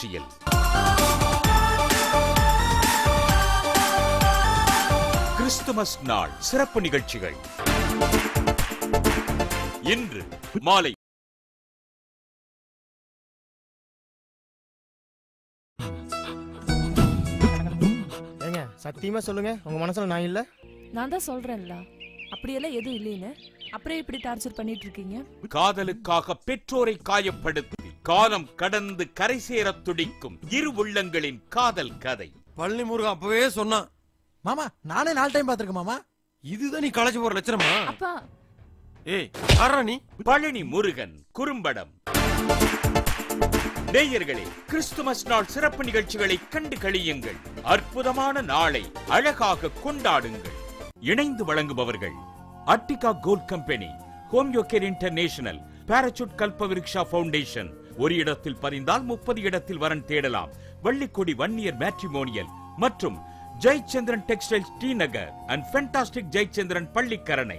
தொலைக்காட்சியில் கிறிஸ்துமஸ் நாள் சிறப்பு நிகழ்ச்சிகள் இன்று மாலை ஏங்க சத்தியமா சொல்லுங்க உங்க மனசுல நான் இல்ல நான் தான் சொல்றேன்ல அப்படியெல்லாம் எதுவும் இல்லைன்னு அப்புறம் இப்படி டார்ச்சர் பண்ணிட்டு இருக்கீங்க காதலுக்காக பெற்றோரை காயப்படுத்தி காலம் கடந்து கரை சேரத் துடிக்கும் இரு உள்ளங்களின் காதல் கதை பழனி முருகன் அப்பவே சொன்னான் மாமா நானே நாலு டைம் பார்த்திருக்கேன் மாமா இதுதான் நீ களைச்சு போற லட்சணமா அப்பா ஏய் யாரா நீ பழனி முருகன் குறும்படம் நேயர்களே கிறிஸ்துமஸ் நாள் சிறப்பு நிகழ்ச்சிகளை கண்டு கழியுங்கள் அற்புதமான நாளை அழகாக கொண்டாடுங்கள் இணைந்து வழங்குபவர்கள் Attica gold company homeo care international parachute Kalpavriksha foundation ஒரு இடத்தில் பதிந்தால் முப்பது இடத்தில் வரன் தேடலாம் வள்ளிக்கொடி வன்னியர் மேட்ரிமோனியல் மற்றும் Jayachandran textiles T Nagar and fantastic Jayachandran Pallikaranai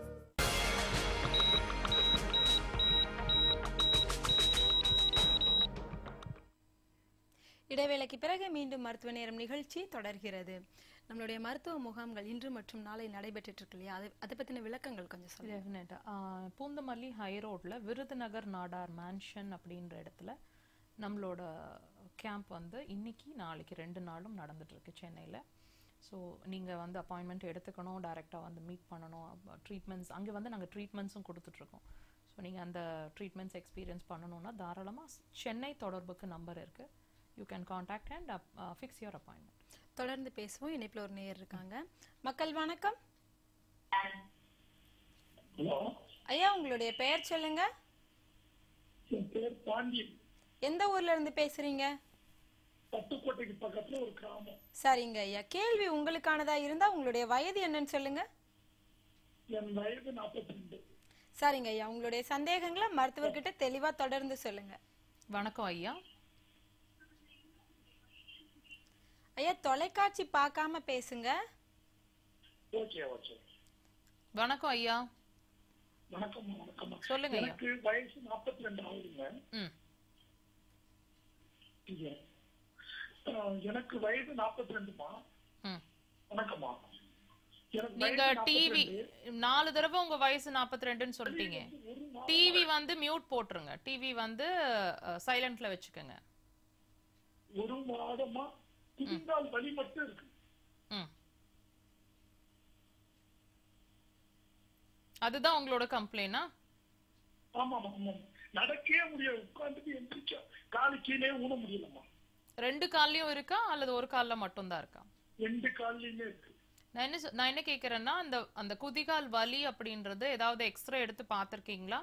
இடைவேளைக்கு பிறகு மீண்டும் மருத்துவ நேரம் நிகழ்ச்சி தொடர்கிறது நம்மளுடைய மருத்துவ முகாம்கள் இன்று மற்றும் நாளை நடைபெற்றுட்டு இருக்கு இல்லையா அது அதை பத்தின விளக்கங்கள் கொஞ்சம் சொல்லுங்க டெஃபினட்டா பூந்தமல்லி ஹை ரோட்ல விருதுநகர் நாடார் மேன்ஷன் அப்படின்ற இடத்துல நம்மளோட கேம்ப் வந்து இன்னைக்கு நாளைக்கு ரெண்டு நாளும் நடந்துட்டு இருக்கு சென்னையில் ஸோ நீங்கள் வந்து அப்பாயின்மெண்ட் எடுத்துக்கணும் டைரெக்டாக வந்து மீட் பண்ணணும் ட்ரீட்மெண்ட்ஸ் அங்கே வந்து நாங்கள் ட்ரீட்மெண்ட்ஸும் கொடுத்துட்ருக்கோம் ஸோ நீங்கள் அந்த ட்ரீட்மெண்ட்ஸ் எக்ஸ்பீரியன்ஸ் பண்ணணும்னா தாராளமாக சென்னை தொடர்புக்கு நம்பர் இருக்குது you can contact and fix your appointment தொடர்ந்து பேசுவோம் இணைப்புல ஒரு நேயர் இருக்காங்க மக்கள் வணக்கம் ஐயா உங்களுடைய பெயர் சொல்லுங்க என் பேர் பாண்டியன் எந்த ஊர்ல இருந்து பேசுறீங்க பட்டுக்கோட்டைக்கு பக்கத்துல ஒரு கிராமம் சரிங்க ஐயா கேள்வி உங்களுக்கானதா இருந்தா உங்களுடைய வயது என்னன்னு சொல்லுங்க என் வயது நாற்பத்தி ரெண்டு சரிங்க ஐயா உங்களுடைய சந்தேகங்களை மருத்துவர்கிட்ட தெளிவா தொடர்ந்து சொல்லுங்க வணக்கம் ஐயா ஐயா தொலைக்காட்சி பார்க்காம பேசுங்க ஓகே ஓகே வணக்கம் ஐயா வணக்கம் வணக்கம் சொல்லுங்க ஐயா எனக்கு வயசு நாற்பத்தி ரெண்டு ஆகுதுங்க ம் இங்க. அஹ், எனக்கு வயது நாற்பத்தி ரெண்டுமா ம் வணக்கம்மா எனக்கு நீங்க வயசு டிவி 42. நாலு தடவை உங்க வயசு 42 ரெண்டுன்னு சொல்லிட்டீங்க டிவி வந்து மியூட் போட்டுருங்க டிவி வந்து சைலண்ட்ல வச்சுக்கோங்க ஒரு மாதமா குதிங்கால் வலி மட்டும் இருக்கு ம் அதுதான் உங்களோட கம்ப்ளைண்டா ஆமா ஆமா நடக்கவே முடியாது உட்கார்ந்துட்டு எந்திரிக்க காலு கீழே ஊன முடியலம்மா ரெண்டு கால்லயும் இருக்கா அல்லது ஒரு கால்ல மட்டும் தான் இருக்கா ரெண்டு கால்லயுமே இருக்கு நான் என்ன சொ- நான் என்ன கேக்குறேன்னா அந்த அந்த குதிகால் வலி அப்படின்றது ஏதாவது எக்ஸ்ரே எடுத்து பார்த்திருக்கீங்களா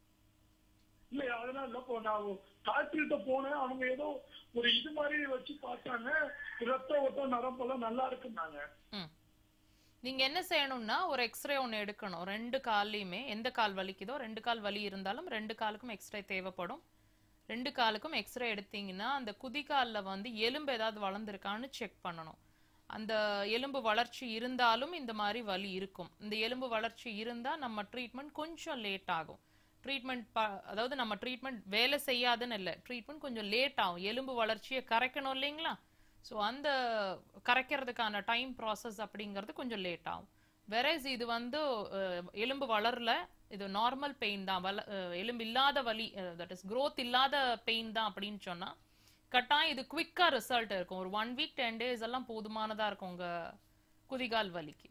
இல்ல அதனால இல்ல இப்போ நான் டாக்டர்கிட்ட போனேன் அவங்க ஏதோ ஒரு இது மாதிரி வச்சு பார்த்தாங்க ரத்த ஓட்டம் நரம்பெல்லாம் நல்லா இருக்குன்னாங்க ம் நீங்க என்ன செய்யணும்னா ஒரு எக்ஸ்ரே ஒன்று எடுக்கணும் ரெண்டு கால்லையுமே எந்த கால் வலிக்குதோ ரெண்டு கால் வலி இருந்தாலும் ரெண்டு காலுக்கும் எக்ஸ்ரே தேவைப்படும் ரெண்டு காலுக்கும் எக்ஸ்ரே எடுத்தீங்கன்னா அந்த குதிகால்ல வந்து எலும்பு ஏதாவது வளர்ந்துருக்கான்னு செக் பண்ணணும் அந்த எலும்பு வளர்ச்சி இருந்தாலும் இந்த மாதிரி வலி இருக்கும் இந்த எலும்பு வளர்ச்சி இருந்தா நம்ம ட்ரீட்மெண்ட் கொஞ்சம் லேட் ஆகும் ட்ரீட்மெண்ட் அதாவது நம்ம ட்ரீட்மெண்ட் வேலை செய்யாதுன்னு இல்லை ட்ரீட்மெண்ட் கொஞ்சம் லேட் ஆகும் எலும்பு வளர்ச்சியை கரைக்கணும் இல்லைங்களா ஸோ அந்த கரைக்கிறதுக்கான டைம் ப்ராசஸ் அப்படிங்கிறது கொஞ்சம் லேட் ஆகும் வெரஸ் இது வந்து அஹ், எலும்பு வளரல இது நார்மல் பெயின் தான் வள அஹ், எலும்பு இல்லாத வலி தட் இஸ் growth இல்லாத பெயின் தான் அப்படின்னு சொன்னா கட்டாயம் இது குவிக்கா ரிசல்ட் இருக்கும் ஒரு ஒன் வீக் டென் டேஸ் எல்லாம் போதுமானதா இருக்கும் உங்க குதிகால் வலிக்கு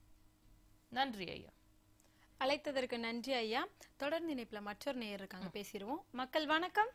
நன்றி ஐயா அழைத்ததற்கு நன்றி ஐயா தொடர்ந்து இணைப்புல மற்றொரு நேயர் இருக்காங்க பேசிடுவோம் மக்கள் வணக்கம்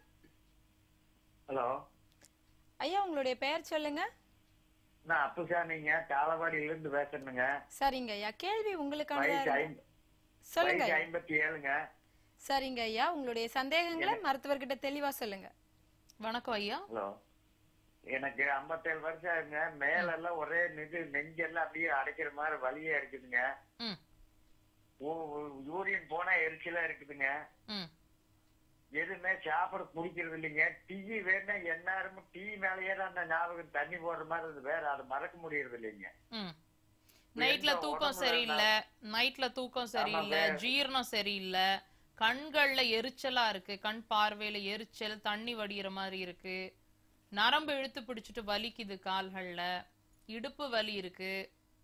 ஹலோ ஐயா உங்களுடைய பெயர் சொல்லுங்க நான் அப்புசாமிங்க காலவாடியில இருந்து பேசுறேனுங்க சரிங்க ஐயா கேள்வி உங்களுக்கானதா வயசு இருந்தா- ஐம்ப- சொல்லுங்க வயசு ஐயா. ஐம்பத்தி ஏழுங்க சரிங்க ஐயா உங்களுடைய சந்தேகங்களை மருத்துவர்கிட்ட தெளிவா சொல்லுங்க வணக்கம் ஐயா ஹலோ எனக்கு ஐம்பத்தேழு வருஷம் ஆகுங்க மேலெல்லாம் ஒரே நிது நெஞ்செல்லாம் அப்படியே அடைக்கிற மாதிரி வலியா இருக்குதுங்க ம் ஊ- ஊ- யூரின் போனா எரிச்சலா இருக்குதுங்க ம் எதுவுமே சாப்பிட பிடிக்கிறது இல்லைங்க டீ வேணா எந்நேரமும் டீ மேலேயே தான் அந்த ஞாபகம் தண்ணி போடுற மாதிரி இருக்குது வேற அதை மறக்க முடியறது இல்லைங்க ம் நைட்ல எந்த தூக்கம் உடம்புல சரியில்லை நைட்ல தூக்கம் சரியில்லை வேற- ஜீரணம் சரியில்லை கண்கள்ல எரிச்சலா இருக்கு கண் பார்வையில எரிச்சல் தண்ணி வடிகிற மாதிரி இருக்கு நரம்பு இழுத்து பிடிச்சிட்டு வலிக்குது கால்கள்ல இடுப்பு வலி இருக்கு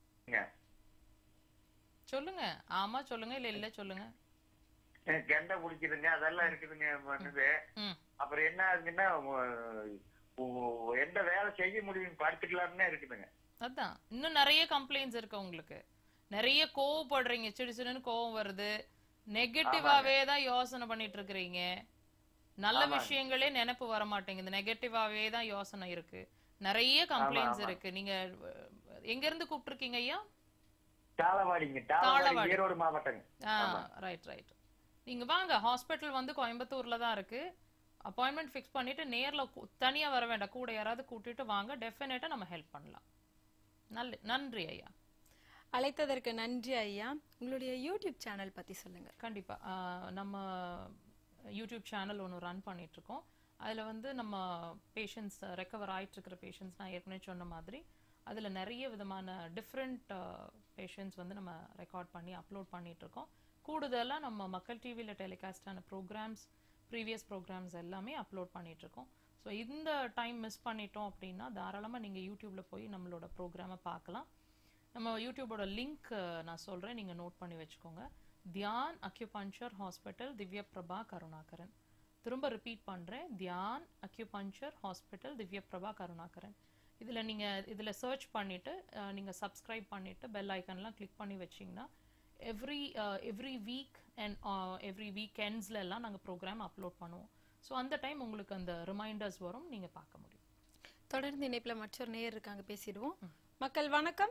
சொல்லுங்க ஆமா சொல்லுங்க இல்ல இல்ல சொல்லுங்க எனக்கு கெண்டை பிடிக்குதுங்க அதெல்லாம் இருக்குதுங்க பண்ணுது ம் அப்புறம் என்ன ஆகுதுன்னா உ- உ- எந்த வேலை செய்ய முடியும் படுத்துக்கலாம்னு இருக்குதுங்க அதான் இன்னும் நிறைய கம்ப்ளைண்ட்ஸ் இருக்கு உங்களுக்கு நிறைய கோவப்படுறீங்க சிடு சிடுன்னு கோவம் வருது நெகட்டிவாவே தான் யோசனை பண்ணிட்டு இருக்கிறீங்க நல்ல ஆமாங்க. விஷயங்களே நினைப்பு வர மாட்டேங்குது நெகட்டிவாவே தான் யோசனை இருக்கு நிறைய கம்ப்ளைண்ட்ஸ் ஆமா. இருக்கு நீங்க அஹ், எங்க இருந்து கூப்பிட்டுருக்கீங்க ஐயா தாளவாடிங்க தாளவாடி தாளவாடி. ஈரோடு மாவட்டங்க ஆமா. ரைட் ரைட் நீங்க வாங்க ஹாஸ்பிட்டல் வந்து கோயம்புத்தூர்ல தான் இருக்கு அப்பாயின்மெண்ட் ஃபிக்ஸ் பண்ணிட்டு நேர்ல கூ- தனியா வர வேண்டாம் கூட யாராவது கூட்டிட்டு வாங்க டெஃபினட்டா நம்ம ஹெல்ப் பண்ணலாம் நல்ல நன்றி ஐயா அழைத்ததற்கு நன்றி ஐயா உங்களுடைய யூடியூப் சேனல் பத்தி சொல்லுங்க கண்டிப்பா ஆஹ் நம்ம யூடியூப் சேனல் ஒன்று ரன் பண்ணிட்டு இருக்கோம் அதுல வந்து நம்ம பேஷண்ட்ஸ் ரெக்கவர் ஆயிட்டு இருக்கிற பேஷண்ட்ஸ் நான் ஏற்கனவே சொன்ன மாதிரி அதுல நிறைய விதமான டிஃப்ரெண்ட் பேஷண்ட்ஸ் வந்து நம்ம ரெக்கார்ட் பண்ணி அப்லோட் பண்ணிட்டு இருக்கோம் கூடுதலா நம்ம மக்கள் டிவியில டெலிகாஸ்ட் ஆன ப்ரோக்ராம்ஸ் ப்ரீவியஸ் ப்ரோக்ராம்ஸ் எல்லாமே அப்லோட் பண்ணிட்டு இருக்கோம் ஸோ இந்த டைம் மிஸ் பண்ணிட்டோம் அப்படின்னா தாராளமா நீங்க யூடியூப்ல போய் நம்மளோட ப்ரோக்ராமை பார்க்கலாம் நம்ம யூடியூபோட லிங்க் நான் சொல்றேன் நீங்க நோட் பண்ணி வச்சுக்கோங்க தியான் அக்யூபஞ்சர் ஹாஸ்பிட்டல் திவ்ய பிரபா கருணாகரன் திரும்ப ரிப்பீட் பண்றேன் தியான் அக்யூபஞ்சர் ஹாஸ்பிட்டல் திவ்ய பிரபா கருணாகரன் இதுல நீங்க இதுல சர்ச் பண்ணிட்டு அஹ், நீங்க சப்ஸ்கிரைப் பண்ணிட்டு பெல் ஐக்கன்லாம் கிளிக் பண்ணி வச்சீங்கன்னா every every week and every வீக்கெண்ட்ஸ்ல எல்லாம் நாங்க ப்ரோக்ராம் அப்லோட் பண்ணுவோம் ஸோ அந்த டைம் உங்களுக்கு அந்த ரிமைண்டர்ஸ் வரும் நீங்க பார்க்க முடியும் தொடர்ந்து இணைப்புல மற்றொரு நேயர் இருக்காங்க பேசிடுவோம் மக்கள் வணக்கம்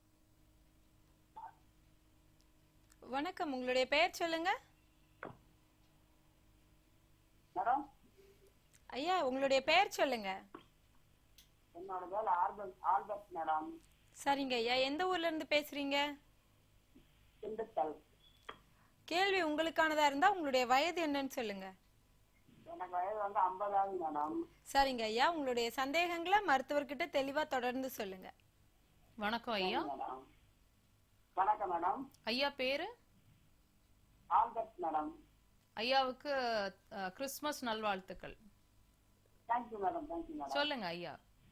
வணக்கம் உங்களுடைய பெயர் சொல்லுங்க மேடம் ஐயா உங்களுடைய பெயர் சொல்லுங்க என்னோட பேர் ஆல்பர்ட் ஆல்பர்ட் மேடம் சரிங்க ஐயா எந்த ஊர்ல இருந்து பேசுறீங்க திண்டுக்கல் கேள்வி உங்களுக்கானதா இருந்தா உங்களுடைய வயது என்னன்னு சொல்லுங்க எனக்கு வயது வந்து ஐம்பதாவது மேடம் சரிங்க ஐயா உங்களுடைய சந்தேகங்களை மருத்துவர்கிட்ட தெளிவா தொடர்ந்து சொல்லுங்க வணக்கம் ஐயா மேடம் வணக்கம் மேடம் ஐயா பேரு ஆல்பர்ட் மேடம் ஐயாவுக்கு அஹ், கிறிஸ்மஸ் நல்வாழ்த்துக்கள் தேங்க்யூ மேடம் தேங்க்யூ மேடம் சொல்லுங்க ஐயா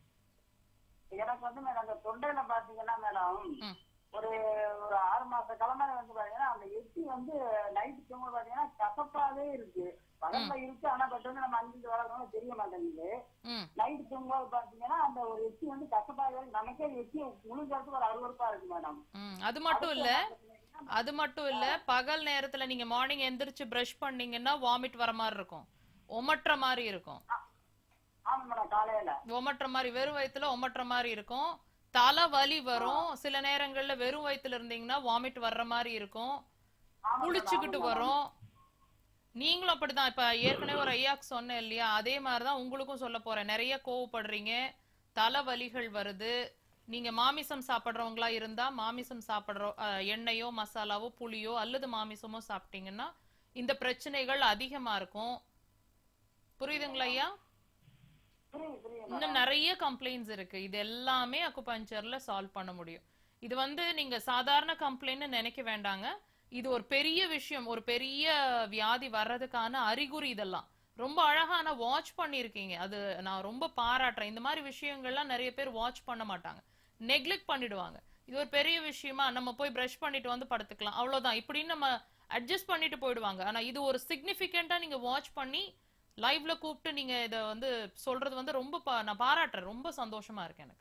எனக்கு வந்து மேடம் அந்த தொண்டையில பாத்தீங்கன்னா மேடம் ம். ஒரு ஒரு ஆறு மாச கிழமை வந்து பாத்தீங்கன்னா அந்த எச்சி வந்து நைட்டு தூங்க பாத்தீங்கன்னா கசப்பாவே இருக்கு பகல்ல இருக்கு ஆனா பட் வந்து நம்ம அங்கிட்டு வளர்க்கணும் தெரிய மாட்டேங்குது ம் நைட்டு தூங்கும்போது பாத்தீங்கன்னா அந்த ஒரு எச்சி வந்து கசப்பாவே இருக்கு. நமக்கே எச்சி முழுக்கிறதுக்கு ஒரு அருவருப்பா இருக்கு மேடம் ம் அது மட்டும் இல்ல அது மட்டும் இல்ல பகல் நேரத்துல நீங்க மார்னிங் எந்திரிச்சு பிரஷ் பண்ணீங்கன்னா வாமிட் வர மாதிரி இருக்கும் ஒமட்டுற மாதிரி இருக்கும் ஆமா மேடம் காலையில ஒமட்டுற மாதிரி வெறும் வயித்துல ஒமட்டுற மாதிரி இருக்கும் தலை வலி வரும் சில நேரங்கள்ல வெறும் வயித்துல இருந்தீங்கன்னா வாமிட் வர்ற மாதிரி இருக்கும் குளிச்சுக்கிட்டு வரும் நீங்களும் அப்படிதான் இப்ப ஏற்கனவே ஒரு ஐயாக்கு சொன்னேன் இல்லையா அதே மாதிரிதான் உங்களுக்கும் சொல்ல போறேன் நிறைய கோவப்படுறீங்க தலை வலிகள் வருது நீங்க மாமிசம் சாப்பிடுறவங்களா இருந்தா மாமிசம் சாப்பிடுற அஹ், எண்ணெயோ மசாலாவோ புளியோ அல்லது மாமிசமோ சாப்பிட்டீங்கன்னா இந்த பிரச்சனைகள் அதிகமா இருக்கும் புரியுதுங்களா ஐயா புரியுது புரியுது இன்னும் நிறைய கம்ப்ளைண்ட்ஸ் இருக்கு இது எல்லாமே அக்குபஞ்சர்ல சால்வ் பண்ண முடியும் இது வந்து நீங்க சாதாரண கம்ப்ளைண்ட் நினைக்க வேண்டாங்க இது ஒரு பெரிய விஷயம் ஒரு பெரிய வியாதி வர்றதுக்கான அறிகுறி இதெல்லாம் ரொம்ப அழகான வாட்ச் பண்ணிருக்கீங்க அது நான் ரொம்ப பாராட்டுறேன் இந்த மாதிரி விஷயங்கள்லாம் நிறைய பேர் வாட்ச் பண்ண மாட்டாங்க நெக்லெக்ட் பண்ணிடுவாங்க இது ஒரு பெரிய விஷயமா நம்ம போய் பிரஷ் பண்ணிட்டு வந்து படுத்துக்கலாம் அவ்வளவுதான் இப்படின்னு நம்ம அட்ஜஸ்ட் பண்ணிட்டு போயிடுவாங்க ஆனா இது ஒரு சிக்னிஃபிகண்டா நீங்க வாட்ச் பண்ணி லைவ்ல கூப்பிட்டு நீங்க இத வந்து சொல்றது வந்து ரொம்ப பா- நான் பாராட்டுறேன் ரொம்ப சந்தோஷமா இருக்கு எனக்கு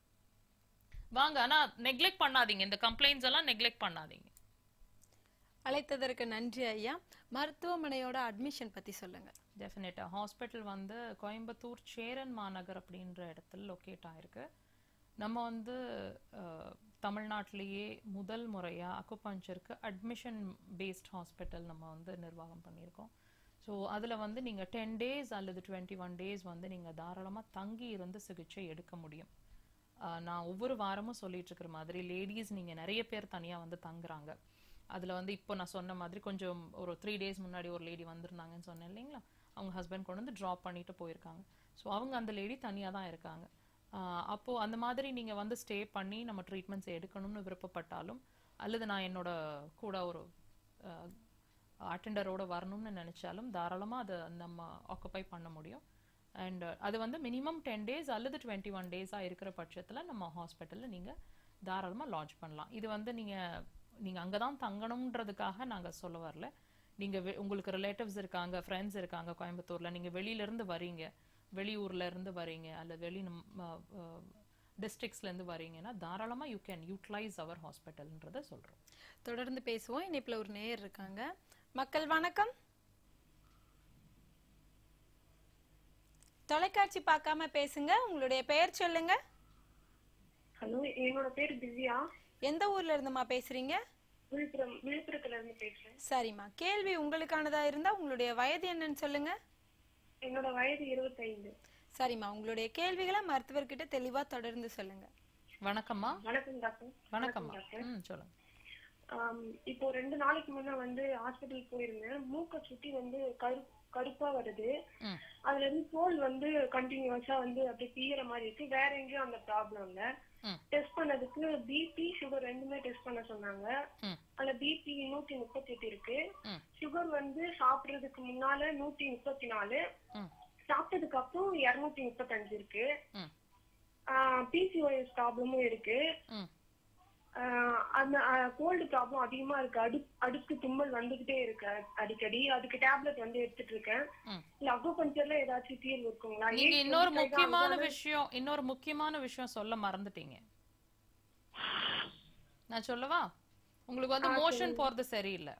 வாங்க ஆனா நெக்லெக்ட் பண்ணாதீங்க இந்த கம்ப்ளைண்ட்ஸ் எல்லாம் நெக்லெக்ட் பண்ணாதீங்க அழைத்ததற்கு நன்றி ஐயா மருத்துவமனையோட அட்மிஷன் பத்தி சொல்லுங்க டெஃபினட்டா ஹாஸ்பிட்டல் வந்து கோயம்புத்தூர் சேரன் மாநகர் அப்படின்ற இடத்துல லொக்கேட் ஆயிருக்கு நம்ம வந்து அஹ், தமிழ்நாட்டிலேயே முதல் முறையா அக்குபஞ்சருக்கு அட்மிஷன் பேஸ்ட் ஹாஸ்பிட்டல் நம்ம வந்து நிர்வாகம் பண்ணியிருக்கோம் ஸோ அதில் வந்து நீங்கள் டென் டேஸ் அல்லது டுவெண்ட்டி ஒன் டேஸ் வந்து நீங்கள் தாராளமாக தங்கி இருந்து சிகிச்சை எடுக்க முடியும் ஆஹ் நான் ஒவ்வொரு வாரமும் சொல்லிட்டு இருக்கிற மாதிரி லேடிஸ் நீங்கள் நிறைய பேர் தனியாக வந்து தங்குறாங்க அதில் வந்து இப்போ நான் சொன்ன மாதிரி கொஞ்சம் ஒரு த்ரீ டேஸ் முன்னாடி ஒரு லேடி வந்திருந்தாங்கன்னு சொன்னேன் இல்லைங்களா அவங்க ஹஸ்பண்ட் கொண்டு வந்து ட்ராப் பண்ணிட்டு போயிருக்காங்க ஸோ அவங்க அந்த லேடி தனியாக தான் இருக்காங்க ஆஹ் அப்போ அந்த மாதிரி நீங்கள் வந்து ஸ்டே பண்ணி நம்ம ட்ரீட்மெண்ட்ஸ் எடுக்கணும்னு விருப்பப்பட்டாலும் அல்லது நான் என்னோட கூட ஒரு அட்டெண்டரோட வரணும்னு நினைச்சாலும் தாராளமாக அதை நம்ம ஆக்குபை பண்ண முடியும் அண்ட் அது வந்து மினிமம் டென் டேஸ் அல்லது டுவெண்ட்டி ஒன் டேஸாக இருக்கிற பட்சத்தில் நம்ம ஹாஸ்பிட்டலில் நீங்கள் தாராளமாக லாட்ஜ் பண்ணலாம் இது வந்து நீங்கள் நீங்கள் அங்கே தான் தங்கணுன்றதுக்காக நாங்கள் சொல்ல வரல நீங்கள் உங்களுக்கு ரிலேட்டிவ்ஸ் இருக்காங்க ஃப்ரெண்ட்ஸ் இருக்காங்க கோயம்புத்தூரில் நீங்கள் வெளியிலேருந்து வரீங்க வெளியூர்ல இருந்து வரீங்க அல்லது வெளி டிஸ்ட்ரிக்ஸ்லேருந்து வரீங்கன்னா தாராளமாக யூ கேன் யூட்டிலைஸ் அவர் ஹாஸ்பிட்டல்ன்றதை சொல்கிறோம் தொடர்ந்து பேசுவோம் இணைப்புல ஒரு நேயர் இருக்காங்க மக்கள் வணக்கம் தொலைக்காட்சி பார்க்காம பேசுங்க உங்களுடைய பெயர் சொல்லுங்க ஹலோ என்னோட பேர் திவ்யா எந்த ஊர்ல இருந்துமா பேசுறீங்க விழுப்புரம் விழுப்புரத்துல இருந்து பேசுறேன் சரிம்மா கேள்வி உங்களுக்கானதா இருந்தா உங்களுடைய வயது என்னன்னு சொல்லுங்க என்னோட வயது இருபத்தைந்து சரிம்மா உங்களுடைய கேள்விகளை மருத்துவர்கிட்ட தெளிவா தொடர்ந்து சொல்லுங்க வணக்கம்மா வணக்கம் டாக்டர் வணக்கம்மா டாக்டர் ம் சொல்லுங்க ஆம், இப்போ ரெண்டு நாளைக்கு முன்ன வந்து ஹாஸ்பிட்டல் போயிருந்தேன் மூக்கை சுத்தி வந்து கரு கருப்பா வருது ம். அதுல இருந்து தோல் வந்து கண்டினியூஸா வந்து அப்படியே தீயிற மாதிரி இருக்கு வேற எங்கேயும் அந்த ப்ராப்ளம் இல்ல ம். டெஸ்ட் பண்ணதுக்கு பிபி சுகர் ரெண்டுமே டெஸ்ட் பண்ண சொன்னாங்க ம். அதுல பிபி நூத்தி முப்பத்தி எட்டு இருக்கு ம். சுகர் வந்து சாப்பிடுறதுக்கு முன்னால நூத்தி முப்பத்தி நாலு ம். சாப்பிட்டதுக்கு அப்புறம் இருநூத்தி முப்பத்தஞ்சு இருக்கு ம். பிசிஓஎஸ் ப்ராப்ளமும் இருக்கு ம். ஆஹ் அந்த கோல்டு ப்ராப்ளம் அதிகமா இருக்கு அடு அடுக்கு தும்மல் வந்துகிட்டே இருக்கு அடிக்கடி அதுக்கு டேப்லெட் வந்து எடுத்துட்டு இருக்கேன் ம். இல்ல அக்குபஞ்சர்ல ஏதாச்சும் தீர்வு இருக்குங்களா நீங்க ஏன் இன்னொரு வந்து முக்கியமான கைதான் விஷயம் இன்னொரு முக்கியமான விஷயம் சொல்ல மறந்துட்டீங்க நான் சொல்லவா உங்களுக்கு வந்து ஆ, மோஷன் சொல்லுங்க. போறது சரியில்லை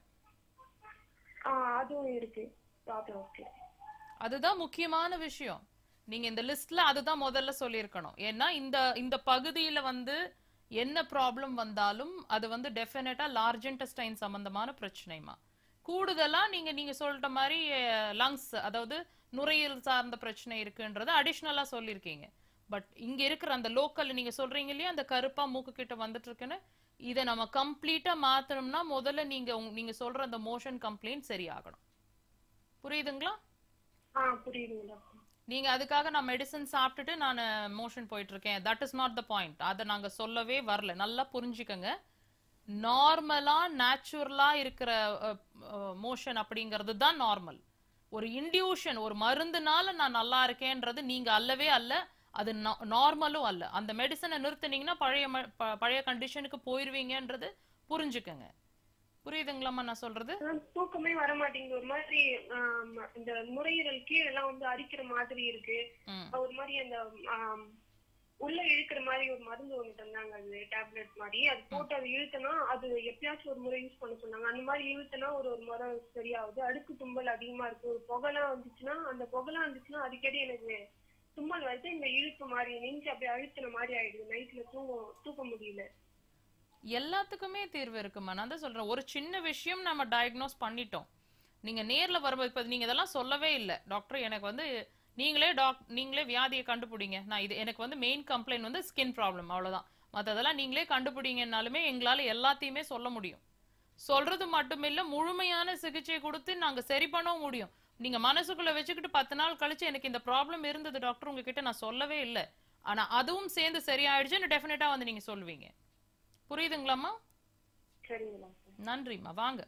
ஆஹ் அதுவும் இருக்கு ப்ராப்ளம் ஓகே அதுதான் முக்கியமான விஷயம் நீங்க இந்த லிஸ்ட்ல அதுதான் முதல்ல சொல்லியிருக்கணும் ஏன்னா இந்த இந்த பகுதியில வந்து என்ன ப்ராப்ளம் வந்தாலும் அது வந்து டெஃபினட்டா லார்ஜ் இன்டெஸ்டைன் சம்பந்தமான பிரச்சனைமா கூடுதலா நீங்க நீங்க சொல்லிட்ட மாதிரி லங்ஸ் அதாவது நுரையீரல் சார்ந்த பிரச்சனை இருக்குன்றது அடிஷ்னலா சொல்லியிருக்கீங்க பட் இங்க இருக்கிற அந்த லோக்கல் நீங்க சொல்றீங்க இல்லையா அந்த கருப்பா மூக்கு கிட்ட வந்துட்டு இருக்குன்னு இதை நம்ம கம்ப்ளீட்டா மாத்தணும்னா முதல்ல நீங்க உங்க- நீங்க சொல்ற அந்த மோஷன் கம்ப்ளைண்ட் சரியாகணும் புரியுதுங்களா ஆஹ் புரியுதுங்க டாக்டர் நீங்க அதுக்காக நான் மெடிசன் சாப்பிட்டுட்டு நான் மோஷன் போயிட்டு இருக்கேன் that is not the point அதை நாங்க சொல்லவே வரல நல்லா புரிஞ்சுக்கங்க நார்மலா நேச்சுரலா இருக்கிற மோஷன் அப்படிங்கிறது தான் நார்மல் ஒரு இன்டியூஷன் ஒரு மருந்துனால நான் நல்லா இருக்கேன்றது நீங்க அல்லவே அல்ல அது நார்மலும் அல்ல அந்த மெடிசனை நிறுத்துனீங்கன்னா பழைய ம- ப- பழைய கண்டிஷனுக்கு போயிருவீங்கன்றது புரிஞ்சுக்கங்க புரியுதுங்களாம்மா நான் சொல்றது ஆஹ் தூக்கமே வர மாட்டேங்குது ஒரு மாதிரி ஆம், இந்த நுரையீரல் கீழே எல்லாம் வந்து அரிக்கிற மாதிரி இருக்கு ம். ஒரு மாதிரி அந்த ஆம், உள்ள இழுக்கிற மாதிரி ஒரு மருந்து ஒண்ணு தந்தாங்க அது டேப்லெட் மாதிரி அது போட்டு அது இழுத்தனா அது எப்பயாச்சும் ஒரு முறை யூஸ் பண்ண சொன்னாங்க அந்த மாதிரி இழுத்தனா ஒரு ஒரு முறை சரியாகுது அடுக்கு தும்பல் அதிகமா இருக்கு ஒரு புகைலாம் வந்துச்சுன்னா அந்த புகைலாம் வந்துச்சுன்னா அடிக்கடி எனக்கு தும்மல் வருது இந்த இழுப்பு மாதிரி நெஞ்சு அப்படியே அழுத்தின மாதிரி ஆயிடுது நைட்ல தூங்க தூக்க முடியல எல்லாத்துக்குமே தீர்வு இருக்குமா நான் தான் சொல்றேன் ஒரு சின்ன விஷயம் நம்ம டயக்னோஸ் பண்ணிட்டோம் நீங்க நேர்ல வரும்போது இப்ப நீங்க இதெல்லாம் சொல்லவே இல்லை டாக்டர் எனக்கு வந்து நீங்களே டாக் நீங்களே வியாதியை கண்டுபிடிங்க நான் இது எனக்கு வந்து மெயின் கம்ப்ளைண்ட் வந்து ஸ்கின் ப்ராப்ளம் அவ்வளவுதான் மத்ததெல்லாம் நீங்களே கண்டுபிடிங்கனாலுமே எங்களால எல்லாத்தையுமே சொல்ல முடியும் சொல்றது மட்டுமில்ல முழுமையான சிகிச்சை கொடுத்து நாங்க சரி பண்ணவும் முடியும் நீங்க மனசுக்குள்ள வச்சுக்கிட்டு பத்து நாள் கழிச்சு எனக்கு இந்த ப்ராப்ளம் இருந்தது டாக்டர் உங்ககிட்ட நான் சொல்லவே இல்லை ஆனா அதுவும் சேர்ந்து சரியாயிடுச்சுன்னு டெஃபினட்டா வந்து நீங்க சொல்லுவீங்க புரியுதுங்களாம்மா சரிங்க டாக்டர் நன்றிம்மா வாங்க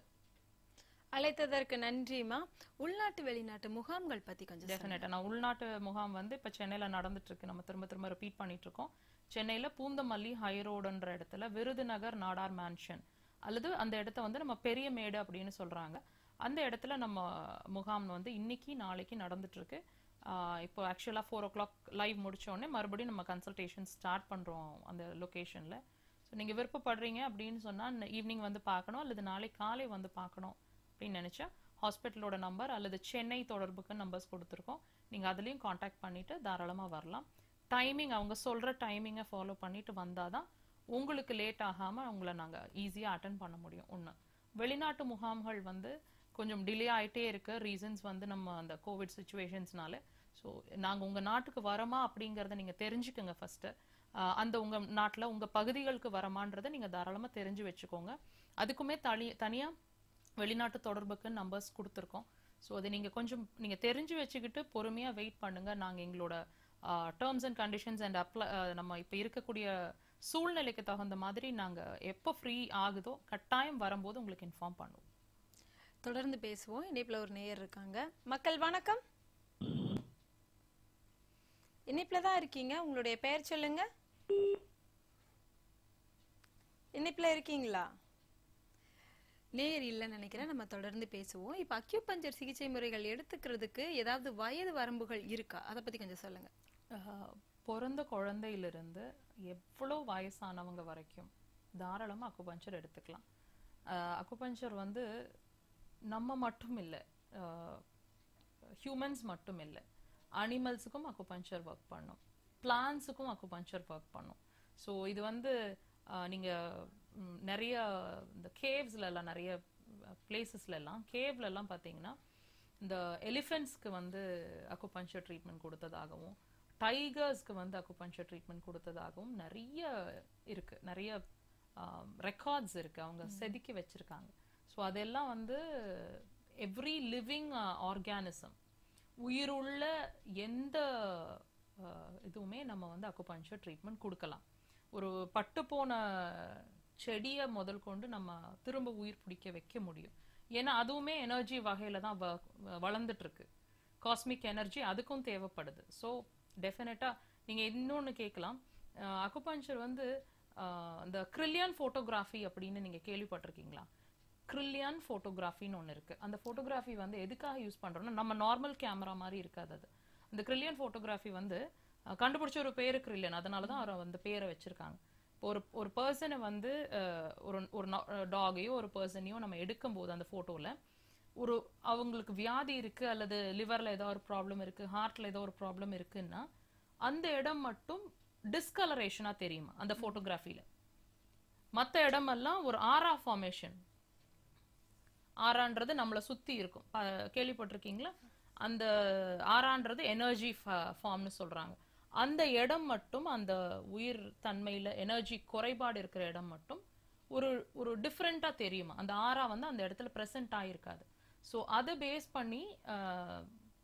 அழைத்ததற்கு நன்றிமா உள்நாட்டு வெளிநாட்டு முகாம்கள் பத்தி கொஞ்சம் சொல்லுங்க. டெஃபினட்டா நான் உள்நாட்டு முகாம் வந்து இப்ப சென்னையில நடந்துட்டு இருக்கு நம்ம திரும்ப திரும்ப ரிப்பீட் பண்ணிட்டு இருக்கோம் சென்னையில பூந்தமல்லி ஹை ரோடுன்ற இடத்துல விருதுநகர் நாடார் மேன்ஷன் அல்லது அந்த இடத்த வந்து நம்ம பெரிய மேடு அப்படின்னு சொல்றாங்க அந்த இடத்துல நம்ம முகாம் வந்து இன்னைக்கு நாளைக்கு நடந்துட்டு இருக்கு ஆஹ் இப்போ ஆக்சுவலா ஃபோர் ஓ கிளாக் லைவ் முடிச்ச உடனே மறுபடியும் நம்ம கன்சல்டேஷன் ஸ்டார்ட் பண்றோம் அந்த லொகேஷன்ல ஸோ நீங்க விருப்பப்படுறீங்க அப்படின்னு சொன்னா ஈவினிங் வந்து பார்க்கணும் அல்லது நாளை காலை வந்து பார்க்கணும் அப்படின்னு நினைச்சா ஹாஸ்பிட்டலோட நம்பர் அல்லது சென்னை தொடர்புக்கு நம்பர்ஸ் கொடுத்துருக்கோம் நீங்க அதுலயும் காண்டாக்ட் பண்ணிட்டு தாராளமா வரலாம் டைமிங் அவங்க சொல்ற டைமிங்கை ஃபாலோ பண்ணிட்டு வந்தாதான் உங்களுக்கு லேட் ஆகாம உங்களை நாங்க ஈஸியா அட்டன் பண்ண முடியும் ஒண்ணு வெளிநாட்டு முகாம்கள் வந்து கொஞ்சம் டிலே ஆயிட்டே இருக்கு ரீசன்ஸ் வந்து நம்ம அந்த கோவிட் சுச்சுவேஷன்ஸ்னால ஸோ நாங்க உங்க நாட்டுக்கு வரமா அப்படிங்கறத நீங்க தெரிஞ்சுக்கோங்க ஃபர்ஸ்ட் அந்த உங்க நாட்டுல உங்க பகுதிகளுக்கு வரமான்றதை நீங்க தாராளமா தெரிஞ்சு வச்சுக்கோங்க அதுக்குமே தனி தனியா வெளிநாட்டு தொடர்புக்கு நம்பர்ஸ் கொடுத்துருக்கோம் ஸோ அதை நீங்கள் கொஞ்சம் நீங்கள் தெரிஞ்சு வச்சுக்கிட்டு பொறுமையாக வெயிட் பண்ணுங்க நாங்கள் எங்களோட terms and conditions and apply நம்ம இப்போ இருக்கக்கூடிய சூழ்நிலைக்கு தகுந்த மாதிரி நாங்கள் எப்போ ஃப்ரீ ஆகுதோ கட்டாயம் வரும்போது உங்களுக்கு இன்ஃபார்ம் பண்ணுவோம் தொடர்ந்து பேசுவோம் இணைப்புல ஒரு நேயர் இருக்காங்க மக்கள் வணக்கம் இணைப்புல தான் இருக்கீங்க உங்களுடைய பெயர் சொல்லுங்க இணைப்புல இருக்கீங்களா நேர் இல்லைன்னு நினைக்கிறேன் நம்ம தொடர்ந்து பேசுவோம் இப்போ அக்யூபஞ்சர் சிகிச்சை முறைகள் எடுத்துக்கிறதுக்கு ஏதாவது வயது வரம்புகள் இருக்கா அதை பத்தி கொஞ்சம் சொல்லுங்க ஆஹ், பிறந்த குழந்தையிலிருந்து எவ்வளோ வயசானவங்க வரைக்கும் தாராளமாக அக்குபஞ்சர் எடுத்துக்கலாம் அக்குபஞ்சர் வந்து நம்ம மட்டும் இல்லை ஹியூமன்ஸ் மட்டும் இல்லை அனிமல்ஸுக்கும் அக்குபஞ்சர் ஒர்க் பண்ணும் பிளான்ஸுக்கும் அக்குபஞ்சர் ஒர்க் பண்ணும் ஸோ இது வந்து ஆஹ், நீங்க ம், நிறைய இந்த கேவ்ஸ்ல எல்லாம் நிறைய பிளேசஸ்ல எல்லாம் கேவ்ல எல்லாம் பார்த்தீங்கன்னா இந்த எலிஃபென்ட்ஸ்க்கு வந்து அக்குபஞ்சர் ட்ரீட்மெண்ட் கொடுத்ததாகவும் டைகர்ஸ்க்கு வந்து அக்குபஞ்சர் ட்ரீட்மெண்ட் கொடுத்ததாகவும் நிறைய இருக்கு நிறைய ரெக்கார்ட்ஸ் இருக்கு அவங்க செதுக்கி வச்சிருக்காங்க ஸோ அதெல்லாம் வந்து எவ்ரி லிவிங் ஆர்கானிசம் உயிருள்ள எந்த அஹ், இதுவுமே நம்ம வந்து அக்குபஞ்சர் ட்ரீட்மெண்ட் கொடுக்கலாம் ஒரு பட்டு போன செடியை முதல் கொண்டு நம்ம திரும்ப உயிர் பிடிக்க வைக்க முடியும் ஏன்னா அதுவுமே எனர்ஜி வகையில தான் வ- வளர்ந்துட்டு இருக்கு காஸ்மிக் எனர்ஜி அதுக்கும் தேவைப்படுது ஸோ டெஃபினட்டா நீங்க இன்னொன்னு கேட்கலாம் அக்குபஞ்சர் வந்து அஹ், இந்த கிரில்லியன் ஃபோட்டோகிராஃபி அப்படின்னு நீங்க கேள்விப்பட்டிருக்கீங்களா கிரில்லியன் ஃபோட்டோகிராஃபின்னு ஒன்று இருக்கு அந்த ஃபோட்டோகிராஃபி வந்து எதுக்காக யூஸ் பண்றோம்னா நம்ம நார்மல் கேமரா மாதிரி இருக்காது அது அந்த கிரில்லியன் ஃபோட்டோகிராஃபி வந்து அஹ், கண்டுபிடிச்ச ஒரு பேரு கிரில்லியன் அதனால தான் அவர் அந்த பேரை வச்சிருக்காங்க இப்போ ஒரு ஒரு பர்சனை வந்து அஹ், ஒரு ஒரு டாகையோ ஒரு பர்சனையோ நம்ம எடுக்கும்போது அந்த ஃபோட்டோவில் ஒரு அவங்களுக்கு வியாதி இருக்கு அல்லது லிவர்ல ஏதோ ஒரு ப்ராப்ளம் இருக்கு ஹார்ட்ல ஏதோ ஒரு ப்ராப்ளம் இருக்குன்னா அந்த இடம் மட்டும் டிஸ்கலரேஷனா தெரியுமா அந்த போட்டோகிராஃபில மத்த இடமெல்லாம் ஒரு ஆரா ஃபார்மேஷன் ஆறான்றது நம்மளை சுத்தி இருக்கும் ப- கேள்விப்பட்டிருக்கீங்களா அந்த ஆறான்றது எனர்ஜி ஃபார்ம்னு சொல்றாங்க அந்த இடம் மட்டும் அந்த உயிர் தன்மையில எனர்ஜி குறைபாடு இருக்கிற இடம் மட்டும் ஒரு ஒரு டிஃப்ரெண்டா தெரியுமா அந்த ஆறா வந்து அந்த இடத்துல பிரசன்ட் ஆயிருக்காது ஸோ அதை பேஸ் பண்ணி ஆஹ்,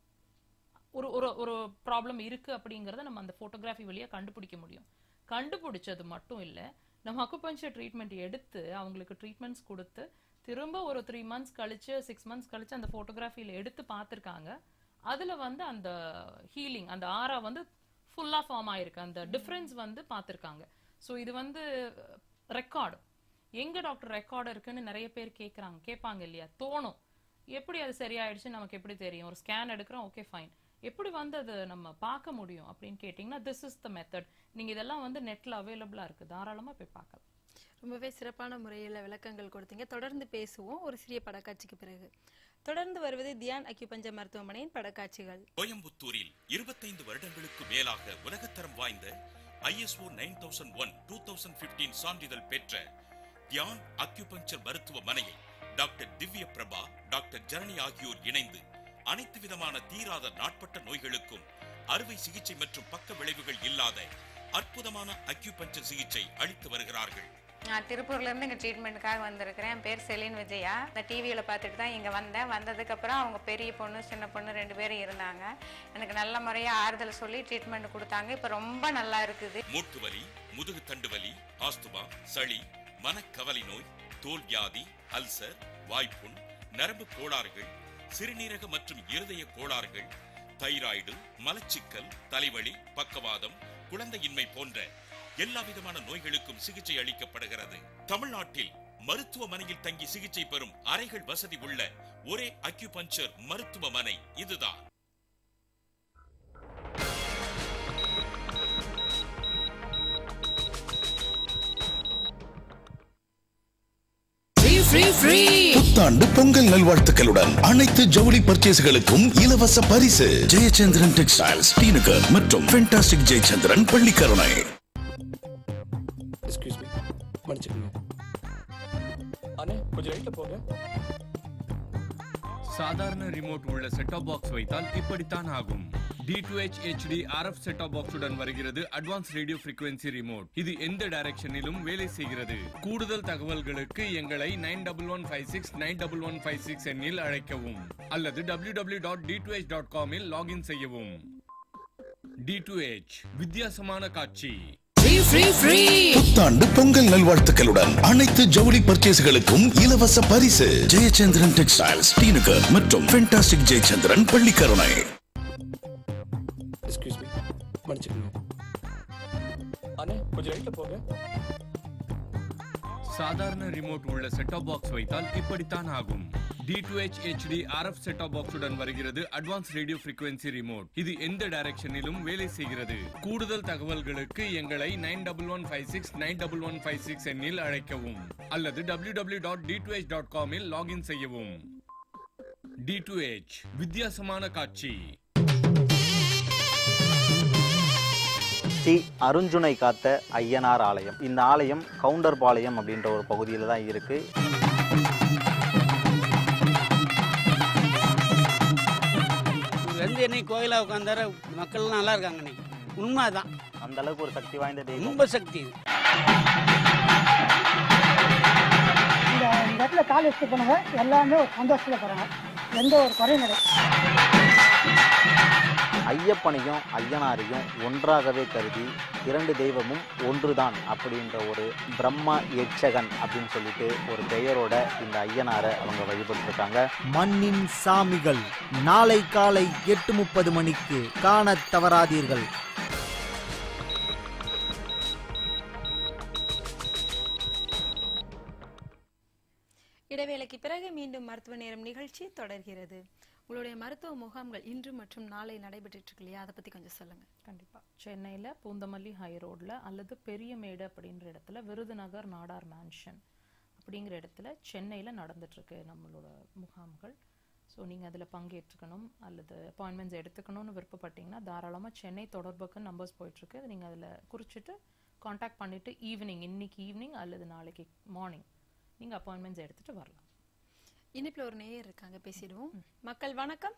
ஒரு ஒரு ஒரு ப்ராப்ளம் இருக்கு அப்படிங்கறத நம்ம அந்த ஃபோட்டோகிராஃபி வழியா கண்டுபிடிக்க முடியும் கண்டுபிடிச்சது மட்டும் இல்ல நம்ம அக்குபஞ்சர் ட்ரீட்மெண்ட் எடுத்து அவங்களுக்கு ட்ரீட்மெண்ட்ஸ் கொடுத்து திரும்ப ஒரு த்ரீ மந்த்ஸ் கழிச்சு சிக்ஸ் மந்த்ஸ் கழிச்சு அந்த ஃபோட்டோகிராஃபியில் எடுத்து பார்த்துருக்காங்க அதுல வந்து அந்த ஹீலிங் அந்த ஆரா வந்து ஃபுல்லா ஃபார்ம் ஆயிருக்கு அந்த டிஃபரன்ஸ் வந்து பார்த்துருக்காங்க ஸோ இது வந்து ரெக்கார்டு எங்க டாக்டர் ரெக்கார்டு இருக்குன்னு நிறைய பேர் கேட்குறாங்க கேட்பாங்க இல்லையா தோணும் எப்படி அது சரியாயிடுச்சு நமக்கு எப்படி தெரியும் ஒரு ஸ்கேன் எடுக்கிறோம் ஓகே ஃபைன் எப்படி வந்து அது நம்ம பார்க்க முடியும் அப்படின்னு கேட்டிங்கன்னா திஸ் இஸ் த மெத்தட் நீங்க இதெல்லாம் வந்து நெட்ல அவைலபிளா இருக்கு தாராளமா போய் பார்க்கலாம் ரொம்பவே சிறப்பான முறையில் விளக்கங்கள் கொடுத்தீங்க தொடர்ந்து பேசுவோம் ஒரு சிறிய படக்காட்சிக்கு பிறகு தொடர்ந்து வருவது தியான் அக்யூபஞ்சர் மருத்துவமனையின் படக்காட்சிகள் கோயம்புத்தூரில் இருபத்தைந்து வருடங்களுக்கு மேலாக உலகத்தரம் வாய்ந்த ISO nine thousand one two thousand fifteen சான்றிதழ் பெற்ற தியான் அக்யூபஞ்சர் மருத்துவமனையை டாக்டர் திவ்ய பிரபா டாக்டர் ஜனனி ஆகியோர் இணைந்து அனைத்து விதமான தீராத நாட்பட்ட நோய்களுக்கும் அறுவை சிகிச்சை மற்றும் பக்க விளைவுகள் இல்லாத அற்புதமான அக்யூபஞ்சர் சிகிச்சை அளித்து வருகிறார்கள் நான் திருப்பூர்ல இருந்து இங்க ட்ரீட்மெண்ட்டுக்காக வந்திருக்கிறேன் என் பேர் செலின் விஜயா இந்த டிவியில பார்த்துட்டு தான் இங்க வந்தேன் வந்ததுக்கு அப்புறம் அவங்க பெரிய பொண்ணு சின்ன பொண்ணு ரெண்டு பேரும் இருந்தாங்க எனக்கு நல்ல முறையா ஆறுதல் சொல்லி ட்ரீட்மெண்ட் கொடுத்தாங்க இப்ப ரொம்ப நல்லா இருக்குது மூட்டு வலி முதுகு தண்டு வலி ஆஸ்துமா சளி மனக்கவலை நோய் தோல் வியாதி அல்சர் வாய்ப்புண் நரம்பு கோளாறுகள் சிறுநீரக மற்றும் இருதய கோளாறுகள் தைராய்டு மலச்சிக்கல் தலைவலி பக்கவாதம் குழந்தையின்மை போன்ற எல்லா விதமான நோய்களுக்கும் சிகிச்சை அளிக்கப்படுகிறது தமிழ்நாட்டில் மருத்துவமனையில் தங்கி சிகிச்சை பெறும் அறைகள் வசதி உள்ள ஒரே அக்யூபஞ்சர் மருத்துவமனை இதுதான் புத்தாண்டு பொங்கல் நல்வாழ்த்துக்களுடன் அனைத்து ஜவுளி பர்ச்சேஸ்களுக்கும் இலவச பரிசு ஜெயச்சந்திரன் டெக்ஸ்டைல்ஸ் ஸ்ரீநகர் மற்றும் fantastic Jayachandran Pallikaranai excuse me மன்னிச்சுக்கோங்க அண்ணே கொஞ்சம் ரைட்ல போங்க சாதாரண ரிமோட் உள்ள செட்டாப் பாக்ஸ் வைத்தால் இப்படித்தான் ஆகும் D two H HD RF set top பாக்ஸுடன் வருகிறது அட்வான்ஸ் ரேடியோ frequency ரிமோட் இது எந்த டைரக்ஷனிலும் வேலை செய்கிறது கூடுதல் தகவல்களுக்கு எங்களை nine double one five six nine double one five six எண்ணில் அழைக்கவும் அல்லது W W dot D two H dot காமில் லாகின் செய்யவும் டி டு ஹெச் வித்தியாசமான காட்சி புத்தாண்டு பொங்கல் நல்வாழ்த்துக்களுடன் அனைத்து ஜவுளி பர்ச்சேஸ்களுக்கும் இலவச பரிசு ஜெயச்சந்திரன் டெக்ஸ்டைல்ஸ் ஸ்ரீநகர் மற்றும் fantastic Jayachandran Pallikaranai excuse me மன்னிச்சுக்கோங்க அண்ணே கொஞ்சம் ரைட்ல போங்க சாதாரண ரிமோட் உள்ள செட்டாப் பாக்ஸ் வைத்தால் இப்படித்தான் ஆகும் D2H HD RF செட்டாப் பாக்ஸுடன் வருகிறது அட்வான்ஸ் ரேடியோ frequency ரிமோட் இது எந்த டைரக்ஷனிலும் வேலை செய்கிறது கூடுதல் தகவல்களுக்கு எங்களை nine double one five six nine double one five six எண்ணில் அழைக்கவும் அல்லது W W dot D two H dot காமில் லாகின் செய்யவும் டி டூ ஹெச் வித்தியாசமான காட்சி ஸ்ரீ அருஞ்சுனை காத்த ஐயனார் ஆலயம் இந்த ஆலயம் கவுண்டர்பாளையம் அப்படின்ற ஒரு பகுதியில் தான் இருக்கு இவர் வந்து என்னைக்கு கோயிலா உட்காந்தார மக்கள்லாம் நல்லா இருக்காங்க இன்னைக்கு உண்மைதான் அந்த அளவுக்கு ஒரு சக்தி வாய்ந்த தெய்வம் ரொம்ப சக்தி இது. இந்த இந்த இடத்துல கால் வச்சு போனவங்க எல்லாமே ஒரு சந்தோஷத்துல போறாங்க எந்த ஒரு குறையும் கிடையாது ஐயப்பனையும் ஐயனாரையும் ஒன்றாகவே கருதி இரண்டு தெய்வமும் ஒன்றுதான் அப்படின்ற ஒரு பிரம்மா எச்சகன் அப்படின்னு சொல்லிட்டு ஒரு பெயரோட இந்த ஐயனாரை அவங்க வழிபட்டுருக்காங்க மண்ணின் சாமிகள் நாளை காலை எட்டு முப்பது மணிக்கு காணத் தவறாதீர்கள் இடைவேளைக்கு பிறகு மீண்டும் மருத்துவ நேரம் நிகழ்ச்சி தொடர்கிறது உங்களுடைய மருத்துவ முகாம்கள் இன்று மற்றும் நாளை நடைபெற்றுட்டு இருக்கு இல்லையா அதை பத்தி கொஞ்சம் சொல்லுங்க கண்டிப்பா சென்னையில பூந்தமல்லி ஹை ரோட்ல அல்லது பெரியமேடு அப்படின்ற இடத்துல விருதுநகர் நாடார் மேன்ஷன் அப்படிங்கிற இடத்துல சென்னையில நடந்துட்டு இருக்கு நம்மளோட முகாம்கள் ஸோ நீங்கள் அதில் பங்கேற்றுக்கணும் அல்லது அப்பாயின்மெண்ட்ஸ் எடுத்துக்கணும்னு விருப்பப்பட்டீங்கன்னா தாராளமாக சென்னை தொடர்புக்கு நம்பர்ஸ் போயிட்டுருக்கு அதை நீங்கள் அதில் குறிச்சிட்டு காண்டாக்ட் பண்ணிவிட்டு ஈவினிங் இன்னைக்கு ஈவினிங் அல்லது நாளைக்கு மார்னிங் நீங்கள் அப்பாயின்மெண்ட்ஸ் எடுத்துகிட்டு வரலாம் இனிப்புல ஒரு நேயர் இருக்காங்க பேசிடுவோம் மக்கள் வணக்கம்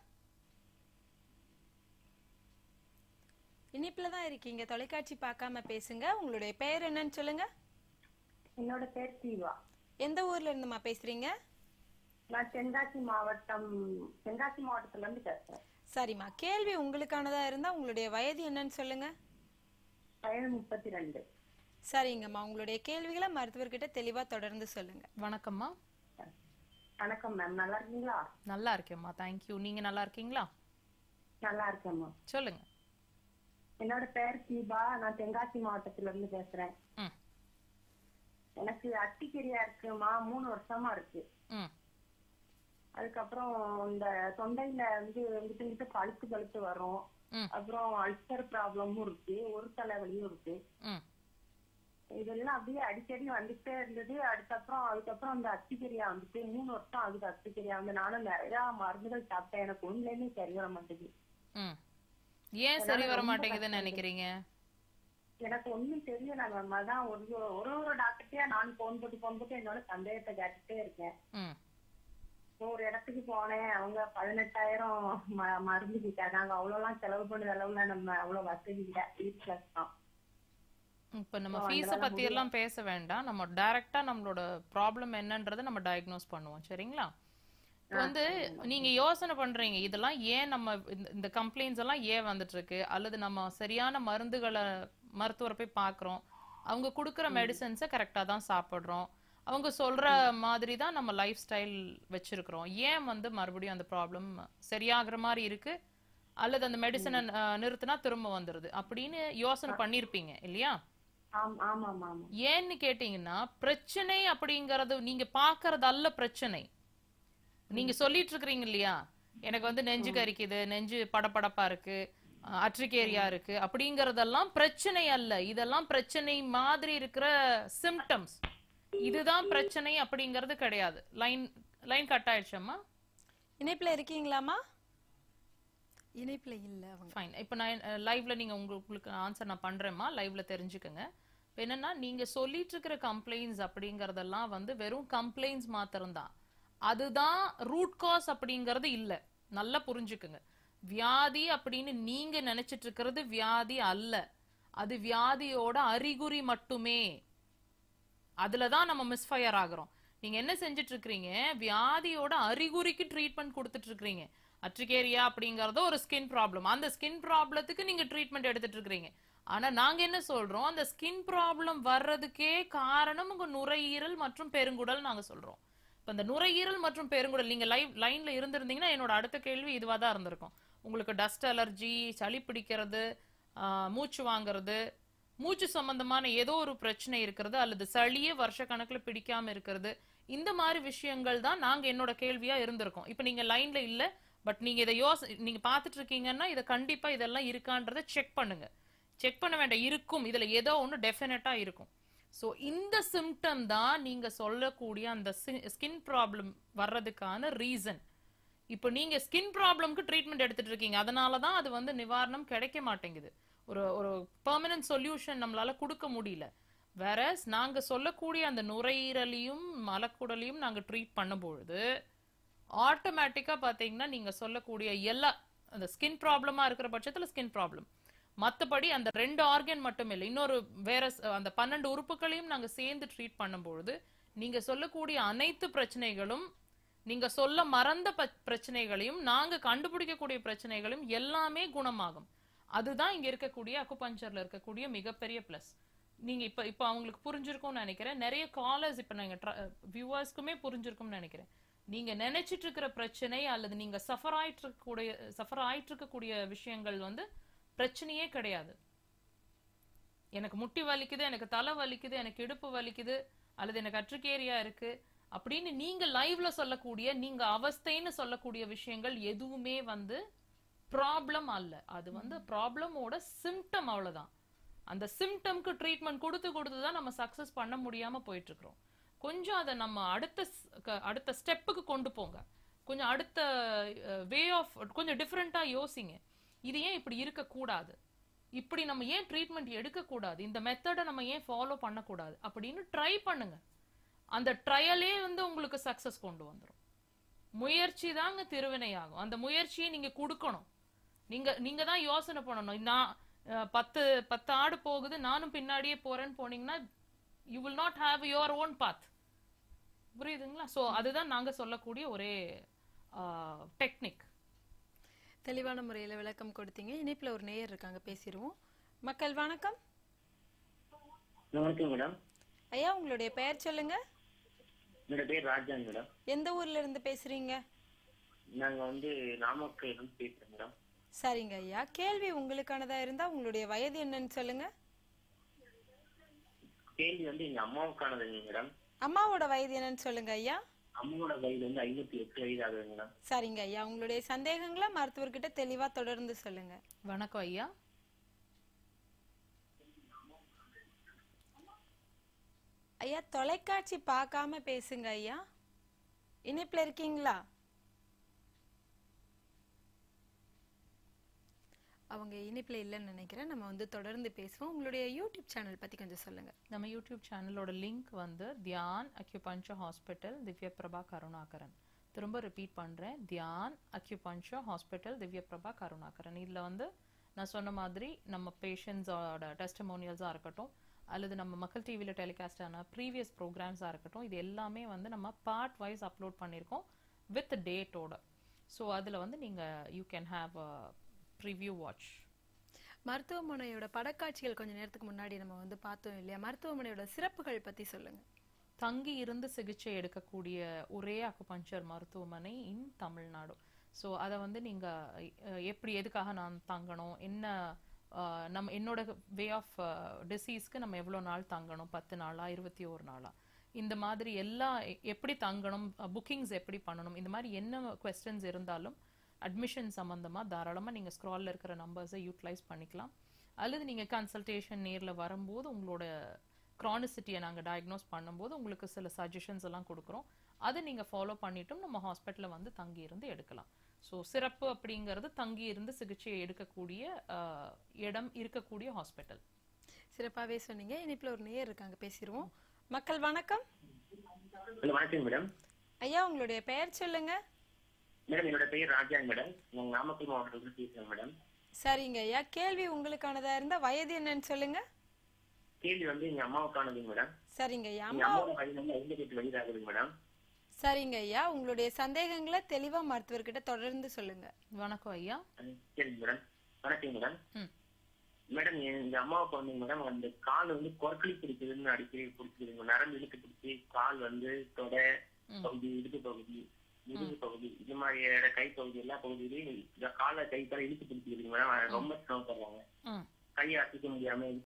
இனிப்புல தான் இருக்கீங்க தொலைக்காட்சி பார்க்காம பேசுங்க உங்களுடைய பெயர் என்னன்னு சொல்லுங்க என்னோட பேர் தீவா எந்த ஊர்ல இருந்துமா பேசுறீங்க நான் தென்காசி மாவட்டம் தென்காசி மாவட்டத்துல இருந்து பேசுறேன் சரிம்மா கேள்வி உங்களுக்கானதா இருந்தா உங்களுடைய வயது என்னன்னு சொல்லுங்க வயது முப்பத்தி ரெண்டு சரிங்கம்மா உங்களுடைய கேள்விகளை மருத்துவர்கிட்ட தெளிவா தொடர்ந்து சொல்லுங்க வணக்கம்மா வணக்கம் மேம் நல்லா இருக்கீங்களா நல்லா இருக்கேம்மா தேங்க்யூ நீங்கள் நல்லா இருக்கீங்களா நல்லா இருக்கேம்மா சொல்லுங்க என்னோட பேர் தீபா நான் தென்காசி மாவட்டத்துல இருந்து பேசுறேன் ம். எனக்கு அட்டிக்கரியா இருக்குமா மூணு வருஷமா இருக்கு ம் அதுக்கப்புறம் இந்த தொண்டையில வந்து இங்கிட்ட இங்கிட்ட பழுத்து பழுத்து வரும் ம். அப்புறம் அல்சர் ப்ராப்ளமும் இருக்கு ஒரு தலைவலியும் இருக்கு ம் இதெல்லாம் அப்படியே அடிக்கடி வந்துட்டே இருந்தது அதுக்கப்புறம் அதுக்கப்புறம் அந்த அத்திக்கரியா வந்துட்டு மூணு வருஷம் ஆகுது அத்திக்கரியா வந்து நானும் நிறைய மருந்துகள் சாப்பிட்டேன் எனக்கு ஒண்ணுலேயுமே சரி வர மாட்டேங்குது ம் ஏன் சரி வர மாட்டேங்குதுன்னு நினைக்கிறீங்க எனக்கு ஒண்ணும் தெரியல மேம் அதான் ஒரு ஒரு ஒரு டாக்டர்கிட்டயா நான் போன் போட்டு போன் போட்டு என்னோட சந்தேகத்தை கேட்டுட்டே இருக்கேன் ம் ஒரு இடத்துக்கு போனேன் அவங்க பதினெட்டாயிரம் ம- மருந்து கேட்டாங்க அவ்வளவுலாம் செலவு பண்ண அளவுல நம்ம அவ்வளவு வசதி இல்ல வீட்டுல தான் இப்போ நம்ம So, ஃபீஸை அதனால பத்தி எல்லாம் பேச வேண்டாம் நம்ம டைரக்டா நம்மளோட ப்ராப்ளம் என்னன்றதை நம்ம டயக்னோஸ் பண்ணுவோம் சரிங்களா இப்போ வந்து நீங்க யோசனை பண்றீங்க இதெல்லாம் ஏன் நம்ம இந்த- இந்த கம்ப்ளைண்ட்ஸ் எல்லாம் ஏன் வந்துட்டு இருக்கு அல்லது நம்ம சரியான மருந்துகளை மருத்துவரை போய் பார்க்குறோம் அவங்க கொடுக்குற மெடிசன்ஸை கரெக்டாக தான் சாப்பிட்றோம் அவங்க சொல்ற மாதிரி தான் நம்ம லைஃப் ஸ்டைல் வச்சிருக்கிறோம் ஏன் வந்து மறுபடியும் அந்த ப்ராப்ளம் சரியாகிற மாதிரி இருக்கு அல்லது அந்த மெடிசனை நிறுத்தினா திரும்ப வந்துருது அப்படின்னு யோசனை பண்ணியிருப்பீங்க இல்லையா ஆம் ஆமா ஆமா ஆமா ஏன்னு கேட்டீங்கன்னா பிரச்சனை அப்படிங்கறது நீங்க பாக்குறது அல்ல பிரச்சனை நீங்க சொல்லிட்டு இருக்கிறீங்க இல்லையா எனக்கு வந்து நெஞ்சு கரிக்குது நெஞ்சு படபடப்பா இருக்கு அஹ், அட்ரிகேரியா இருக்கு அப்படிங்கறதெல்லாம் பிரச்சனை அல்ல இதெல்லாம் பிரச்சனை மாதிரி இருக்கிற சிம்டம்ஸ் இதுதான் பிரச்சனை அப்படிங்கறது கிடையாது லைன் லைன் கட் ஆயிடுச்சம்மா இணைப்புல இருக்கீங்களாமா இணைப்புல இல்ல அவங்க ஃபைன் இப்போ நான் லைவ்ல நீங்க உங்களுக்கு உங்களுக்கு ஆன்சர் நான் பண்றேம்மா லைவ்ல தெரிஞ்சுக்கங்க இப்ப என்னன்னா நீங்க சொல்லிட்டு இருக்கிற கம்ப்ளைண்ட்ஸ் அப்படிங்கறதெல்லாம் வந்து வெறும் கம்ப்ளைண்ட்ஸ் மாத்திரம்தான் அதுதான் ரூட் காஸ் அப்படிங்கறது இல்ல நல்லா புரிஞ்சுக்குங்க வியாதி அப்படின்னு நீங்க நினைச்சிட்டு இருக்கிறது வியாதி அல்ல அது வியாதியோட அறிகுறி மட்டுமே அதுலதான் நம்ம மிஸ்ஃபயர் ஆகுறோம் நீங்க என்ன செஞ்சுட்டு இருக்கிறீங்க வியாதியோட அறிகுறிக்கு ட்ரீட்மெண்ட் கொடுத்துட்டு இருக்கிறீங்க அட்ரிகேரியா அப்படிங்கறது ஒரு ஸ்கின் ப்ராப்ளம் அந்த ஸ்கின் ப்ராப்ளத்துக்கு நீங்க ட்ரீட்மெண்ட் எடுத்துட்டு இருக்கிறீங்க ஆனா நாங்க என்ன சொல்றோம் அந்த ஸ்கின் ப்ராப்ளம் வர்றதுக்கே காரணம் உங்க நுரையீரல் மற்றும் பெருங்குடல் நாங்க சொல்றோம் இப்ப இந்த நுரையீரல் மற்றும் பெருங்குடல் நீங்க லைவ் லைன்ல இருந்திருந்தீங்கன்னா என்னோட அடுத்த கேள்வி இதுவா தான் இருந்திருக்கும் உங்களுக்கு டஸ்ட் அலர்ஜி சளி பிடிக்கிறது ஆஹ், மூச்சு வாங்குறது மூச்சு சம்பந்தமான ஏதோ ஒரு பிரச்சனை இருக்கிறது அல்லது சளியே வருஷ கணக்குல பிடிக்காம இருக்கிறது இந்த மாதிரி விஷயங்கள் தான் நாங்க என்னோட கேள்வியா இருந்திருக்கோம் இப்ப நீங்க லைன்ல இல்ல பட் நீங்க இதை யோசி நீங்க பாத்துட்டு இருக்கீங்கன்னா இதை கண்டிப்பா இதெல்லாம் இருக்கான்றத செக் பண்ணுங்க செக் பண்ண வேண்டாம் இருக்கும் இதுல ஏதோ ஒண்ணு டெஃபினட்டா இருக்கும் ஸோ இந்த சிம்டம் தான் நீங்க சொல்லக்கூடிய அந்த ஸ்கின் ப்ராப்ளம் வர்றதுக்கான ரீசன் இப்போ நீங்க ஸ்கின் ப்ராப்ளம்க்கு ட்ரீட்மெண்ட் எடுத்துட்டு இருக்கீங்க அதனால தான் அது வந்து நிவாரணம் கிடைக்க மாட்டேங்குது ஒரு ஒரு பெர்மனன்ட் சொல்யூஷன் நம்மளால கொடுக்க முடியல வேற நாங்க சொல்லக்கூடிய அந்த நுரையீரலையும் மலக்குடலையும் நாங்க ட்ரீட் பண்ணும்பொழுது ஆட்டோமேட்டிக்கா பாத்தீங்கன்னா நீங்க சொல்லக்கூடிய எல்லா அந்த ஸ்கின் ப்ராப்ளமா இருக்கிற பட்சத்துல ஸ்கின் ப்ராப்ளம் மத்தபடி அந்த ரெண்டு ஆர்கன் மட்டும் இல்லை இன்னொரு வேற ஸ்- அந்த பன்னெண்டு உறுப்புகளையும் நாங்க சேர்ந்து ட்ரீட் பண்ணும்பொழுது நீங்க சொல்லக்கூடிய அனைத்து பிரச்சனைகளும் நீங்க சொல்ல மறந்த ப- பிரச்சனைகளையும் நாங்க கண்டுபிடிக்கக்கூடிய பிரச்சனைகளும் எல்லாமே குணமாகும் அதுதான் இங்க இருக்கக்கூடிய அக்குபஞ்சர்ல இருக்கக்கூடிய மிகப்பெரிய பிளஸ் நீங்க இப்ப இப்ப அவங்களுக்கு புரிஞ்சிருக்கும்னு நினைக்கிறேன் நிறைய காலர்ஸ் இப்ப நாங்க வியூவர்ஸ்க்குமே புரிஞ்சிருக்கும்னு நினைக்கிறேன் நீங்க நினைச்சிட்டு இருக்கிற பிரச்சனை அல்லது நீங்க சஃபர் ஆயிட்டு இருக்கக்கூடிய சஃபர் ஆயிட்டு இருக்கக்கூடிய விஷயங்கள் வந்து பிரச்சனையே கிடையாது எனக்கு முட்டி வலிக்குது எனக்கு தலை வலிக்குது எனக்கு இடுப்பு வலிக்குது அல்லது எனக்கு அற்றுக்கேரியா இருக்கு அப்படின்னு நீங்க லைவ்ல சொல்லக்கூடிய நீங்க அவஸ்தைன்னு சொல்லக்கூடிய விஷயங்கள் எதுவுமே வந்து ப்ராப்ளம் அல்ல அது வந்து ப்ராப்ளமோட சிம்டம் அவ்வளவுதான் அந்த சிம்டம்க்கு ட்ரீட்மெண்ட் கொடுத்து கொடுத்து தான் நம்ம சக்சஸ் பண்ண முடியாம போயிட்டு இருக்கிறோம் கொஞ்சம் அதை நம்ம அடுத்த ஸ்- க- அடுத்த ஸ்டெப்புக்கு கொண்டு போங்க கொஞ்சம் அடுத்த வே ஆஃப் கொஞ்சம் டிஃப்ரெண்டா யோசிங்க இது ஏன் இப்படி இருக்கக்கூடாது இப்படி நம்ம ஏன் ட்ரீட்மெண்ட் எடுக்கக்கூடாது இந்த மெத்தடை நம்ம ஏன் ஃபாலோ பண்ணக்கூடாது அப்படின்னு ட்ரை பண்ணுங்க அந்த ட்ரையலே வந்து உங்களுக்கு சக்சஸ் கொண்டு வந்துரும் முயற்சி தாங்க திருவினையாகும் அந்த முயற்சியை நீங்க கொடுக்கணும் நீங்க நீங்க தான் யோசனை பண்ணணும் நான் அஹ், பத்து பத்து ஆடு போகுது நானும் பின்னாடியே போறேன்னு போனீங்கன்னா you will not have your own path புரியுதுங்களா சோ அதுதான் நாங்க சொல்லக்கூடிய ஒரே டெக்னிக் தெளிவான முறையில விளக்கம் கொடுத்தீங்க இணைப்புல ஒரு நேயர் இருக்காங்க பேசிடுவோம் மக்கள் வணக்கம் வணக்கம் மேடம் ஐயா உங்களுடைய பெயர் சொல்லுங்க என்னோட பேர் ராஜா மேடம் எந்த ஊர்ல இருந்து பேசுறீங்க நாங்க வந்து நாமக்கல் இருந்து பேசுறோம் மேடம் சரிங்க ஐயா கேள்வி உங்களுக்கானதா இருந்தா உங்களுடைய வயது என்னன்னு சொல்லுங்க கேள்வி வந்து எங்க அம்மாவுக்கானதுங்க மேடம் அம்மாவோட வயது என்னன்னு சொல்லுங்க ஐயா அம்மாவோட வயது வந்து ஐம்பத்தி எட்டு வயது ஆகுது மேடம் சரிங்க ஐயா உங்களுடைய சந்தேகங்களை மருத்துவர்கிட்ட தெளிவா தொடர்ந்து சொல்லுங்க வணக்கம் ஐயா ஐயா தொலைக்காட்சி பார்க்காம பேசுங்க ஐயா இணைப்புல இருக்கீங்களா அவங்க இணைப்புல இல்லைன்னு நினைக்கிறேன் நம்ம வந்து தொடர்ந்து பேசுவோம் உங்களுடைய யூடியூப் சேனல் பத்தி கொஞ்சம் சொல்லுங்க நம்ம யூடியூப் சேனலோட லிங்க் வந்து தியான் அக்யூபஞ்சர் ஹாஸ்பிட்டல் திவ்ய பிரபா கருணாகரன் திரும்ப ரிப்பீட் பண்றேன் தியான் அக்யூபஞ்சர் ஹாஸ்பிட்டல் திவ்ய பிரபா கருணாகரன் இதுல வந்து நான் சொன்ன மாதிரி நம்ம பேஷண்ட்ஸோட டெஸ்டமோனியல்ஸாக இருக்கட்டும் அல்லது நம்ம மக்கள் டிவியில் டெலிகாஸ்ட் ஆன ப்ரீவியஸ் ப்ரோக்ராம்ஸாக இருக்கட்டும் இது எல்லாமே வந்து நம்ம பார்ட் வைஸ் அப்லோட் பண்ணியிருக்கோம் வித் டேட்டோட ஸோ அதில் வந்து நீங்கள் you can have a preview watch மருத்துவமனையோட படக்காட்சிகள் கொஞ்ச நேரத்துக்கு முன்னாடி நம்ம வந்து பார்த்தோம் இல்லையா மருத்துவமனையோட சிறப்புகள் பத்தி சொல்லுங்க தங்கி இருந்து சிகிச்சை எடுக்கக்கூடிய ஒரே அக்குபஞ்சர் மருத்துவமனை இன் தமிழ்நாடு ஸோ அதை வந்து நீங்க அஹ், எப்படி எதுக்காக நான் தங்கணும் என்ன அஹ், நம்ம என்னோட வே ஆஃப் டிசீஸ்க்கு நம்ம எவ்வளோ நாள் தங்கணும் பத்து நாளா இருபத்தி ஒரு நாளா இந்த மாதிரி எல்லா எ- எப்படி தங்கணும் புக்கிங்ஸ் எப்படி பண்ணணும் இந்த மாதிரி என்ன கொஸ்டின்ஸ் இருந்தாலும் அட்மிஷன் சம்பந்தமா தாராளமா நீங்க ஸ்க்ரால்ல இருக்கிற நம்பர்ஸை யூட்டிலைஸ் பண்ணிக்கலாம் அல்லது நீங்க கன்சல்டேஷன் நேர்ல வரும்போது உங்களோட க்ரானிசிட்டியை நாங்க டயக்னோஸ் பண்ணும்போது உங்களுக்கு சில சஜஷன்ஸ் எல்லாம் கொடுக்குறோம் அதை நீங்க ஃபாலோ பண்ணிட்டும் நம்ம ஹாஸ்பிட்டல்ல வந்து தங்கி இருந்து எடுக்கலாம் ஸோ சிறப்பு அப்படிங்கிறது தங்கி இருந்து சிகிச்சையை எடுக்கக்கூடிய அஹ், இடம் இருக்கக்கூடிய ஹாஸ்பிட்டல் சிறப்பாவே சொன்னீங்க இணைப்புல ஒரு நேயர் இருக்காங்க பேசிடுவோம் மக்கள் வணக்கம் ஹலோ வணக்கம் மேடம் ஐயா உங்களுடைய பெயர் சொல்லுங்க மேடம் என்னோட பேர் ராஜா மேடம் நாங்க நாமக்கல் மாவட்டத்துல பேசுறேன் மேடம் சரிங்க ஐயா கேள்வி உங்களுக்கானதா இருந்தா வயது என்னன்னு சொல்லுங்க கேள்வி வந்து எங்க அம்மாவுக்கானது மேடம் சரிங்க ஐயா எங்க அம்மா அம்மாவோட வயது வந்து ஐம்பத்தி எட்டு வயது ஆகுது மேடம் சரிங்க ஐயா உங்களுடைய சந்தேகங்களை தெளிவா மருத்துவர்கிட்ட தொடர்ந்து சொல்லுங்க வணக்கம் ஐயா சரிங்க மேடம் வணக்கம் மேடம் ம். மேடம் எங்க அம்மாவுக்கு வந்து மேடம் அந்த கால் வந்து கொரக்கலி பிடிக்குதுன்னு அடிக்கடி பிடிக்குதுங்க நரம்பு இழுத்து பிடிச்சி கால் வந்து தொடை பகுதி இடுப்பு பகுதி முதுகு பகுதி இந்த மாதிரி இட கை பகுதி எல்லா பகுதியிலையும் இந்த காலை கை தர இழுத்து பிடிச்சிருக்குங்க மேடம் அது ரொம்ப சிரமப்படுறாங்க ம் கையை அசைக்க முடியாம